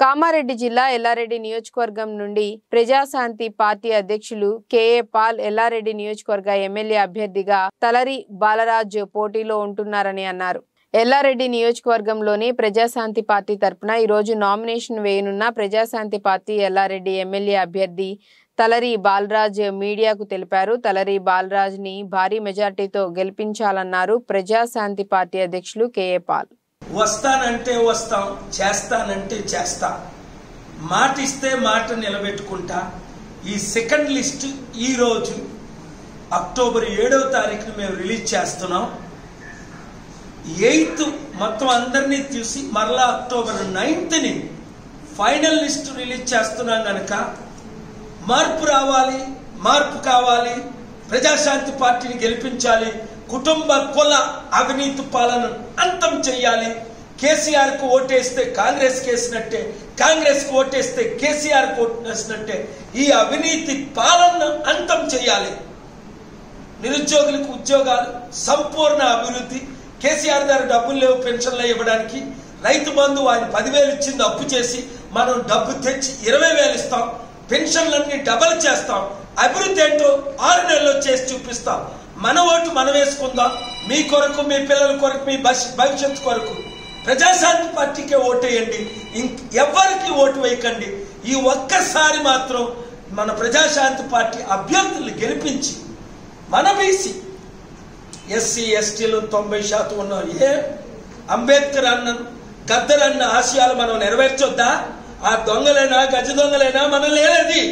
కామారెడ్డి జిల్లా ఎల్లారెడ్డి నియోజకవర్గం నుండి ప్రజాశాంతి పార్టీ అధ్యక్షులు కేఏ పాల్ ఎల్లారెడ్డి నియోజకవర్గ ఎమ్మెల్యే అభ్యర్థిగా తలరి బాలరాజ్ పోటీలో ఉంటున్నారని అన్నారు ఎల్లారెడ్డి నియోజకవర్గంలోని ప్రజాశాంతి పార్టీ తరపున ఈరోజు నామినేషన్ వేయనున్న ప్రజాశాంతి పార్టీ ఎల్లారెడ్డి ఎమ్మెల్యే అభ్యర్థి తలరి బాలరాజ్ మీడియాకు తెలిపారు తలరి బాలరాజ్ ని భారీ మెజార్టీతో గెలిపించాలన్నారు ప్రజాశాంతి పార్టీ అధ్యక్షులు కేఏ పాల్ వస్తానంటే వస్తాం చేస్తానంటే చేస్తా మాట ఇస్తే మాట నిలబెట్టుకుంటా ఈ సెకండ్ లిస్ట్ ఈ రోజు అక్టోబర్ ఏడవ తారీఖున మేము రిలీజ్ చేస్తున్నాం ఎయిత్ మొత్తం అందరినీ చూసి మరలా అక్టోబర్ నైన్త్ని ఫైనల్ లిస్ట్ రిలీజ్ చేస్తున్నాం కనుక మార్పు రావాలి మార్పు కావాలి ప్రజాశాంతి పార్టీని గెలిపించాలి కుటుంబ కుల అవినీతి పాలన అంతం చేయాలి కేసీఆర్ కు ఓటేస్తే కాంగ్రెస్ కేసినట్టే కాంగ్రెస్ కు ఓటేస్తే కేసీఆర్ కు ఓటేసినట్టే ఈ అవినీతి పాలన అంతం చేయాలి నిరుద్యోగులకు ఉద్యోగాలు సంపూర్ణ అభివృద్ధి కేసీఆర్ గారు డబ్బులు లేవు పెన్షన్లు ఇవ్వడానికి రైతు బంధు ఆయన పదివేలు ఇచ్చింది అప్పు చేసి మనం డబ్బు తెచ్చి ఇరవై వేలు ఇస్తాం పెన్షన్లన్నీ డబల్ చేస్తాం అభివృద్ధి ఏంటో ఆరు నెలల్లో చేసి చూపిస్తాం మన ఓటు మనం వేసుకుందాం మీ కొరకు మీ పిల్లల కొరకు మీ భవిష్య- భవిష్యత్తు కొరకు ప్రజాశాంతి పార్టీకే ఓటేయండి ఇంక ఎవరికి ఓటు వేయకండి ఈ ఒక్కసారి మాత్రం మన ప్రజాశాంతి పార్టీ అభ్యర్థుల్ని గెలిపించి మన బీసీ ఎస్సీ ఎస్టీలు తొంభై శాతం ఉన్నాం ఏ అంబేద్కర్ అన్న గద్దర్ అన్న ఆశయాలు మనం నెరవేర్చొద్దా ఆ దొంగలైనా గజ దొంగలైనా మనం లేనేది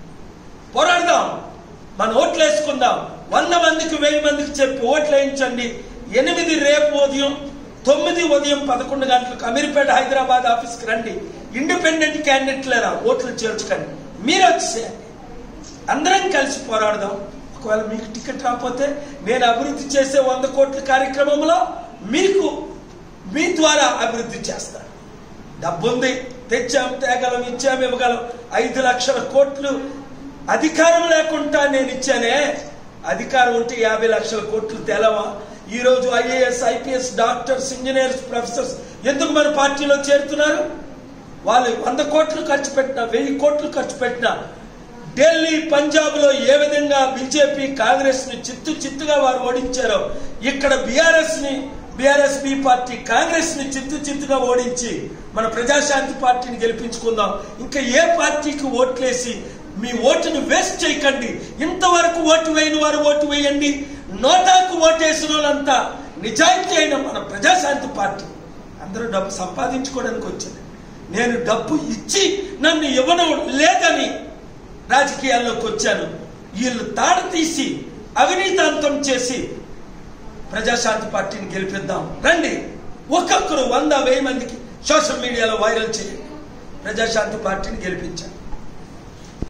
పోరాడదాం మన ఓట్లు వేసుకుందాం వంద మందికి వెయ్యి మందికి చెప్పి ఓట్లు వేయించండి ఎనిమిది రేపు ఉదయం తొమ్మిది ఉదయం పదకొండు గంటలకు అమీర్పేట హైదరాబాద్ ఆఫీస్కి రండి ఇండిపెండెంట్ క్యాండిడేట్లేరా ఓట్లు చేర్చుకండి మీరు వచ్చేయండి అందరం కలిసి పోరాడదాం ఒకవేళ మీకు టికెట్ రాకపోతే నేను అభివృద్ధి చేసే వంద కోట్ల కార్యక్రమంలో మీకు మీ ద్వారా అభివృద్ధి చేస్తాను డబ్బుంది తెచ్చాం తేగలం ఇచ్చాం ఇవ్వగలం ఐదు లక్షల కోట్లు అధికారం లేకుండా నేను ఇచ్చానే అధికారం ఉంటే యాభై లక్షల కోట్లు తెలవా ఈ రోజు IAS IPS doctors engineers professors ఎందుకు మన పార్టీలో చేరుతున్నారు వాళ్ళు వంద కోట్లు ఖర్చు పెట్టినా వెయ్యి కోట్లు ఖర్చు పెట్టినా ఢిల్లీ పంజాబ్ లో ఏ విధంగా బీజేపీ కాంగ్రెస్ ని చిత్తు చిత్తుగా వారు ఓడించారో ఇక్కడ బీఆర్ఎస్ ని బీఆర్ఎస్ బి పార్టీ కాంగ్రెస్ ని చిత్తు చిత్తుగా ఓడించి మన ప్రజాశాంతి పార్టీని గెలిపించుకుందాం ఇంకా ఏ పార్టీకి ఓట్లేసి మీ ఓటును వేస్ట్ చేయకండి ఇంతవరకు ఓటు వేయని వారు ఓటు వేయండి నోటాకు ఓటేసిన వాళ్ళంతా నిజాయితీ అయిన మన ప్రజాశాంతి పార్టీ అందరూ డబ్బు సంపాదించుకోవడానికి వచ్చింది నేను డబ్బు ఇచ్చి నన్ను ఇవ్వడం లేదని రాజకీయాల్లోకి వచ్చాను వీళ్ళు తాడ తీసి అవినీతాంతం చేసి ప్రజాశాంతి పార్టీని గెలిపిద్దాం రండి ఒక్కొక్కరు వంద వెయ్యి మందికి సోషల్ మీడియాలో వైరల్ చేయండి ప్రజాశాంతి పార్టీని గెలిపించాలి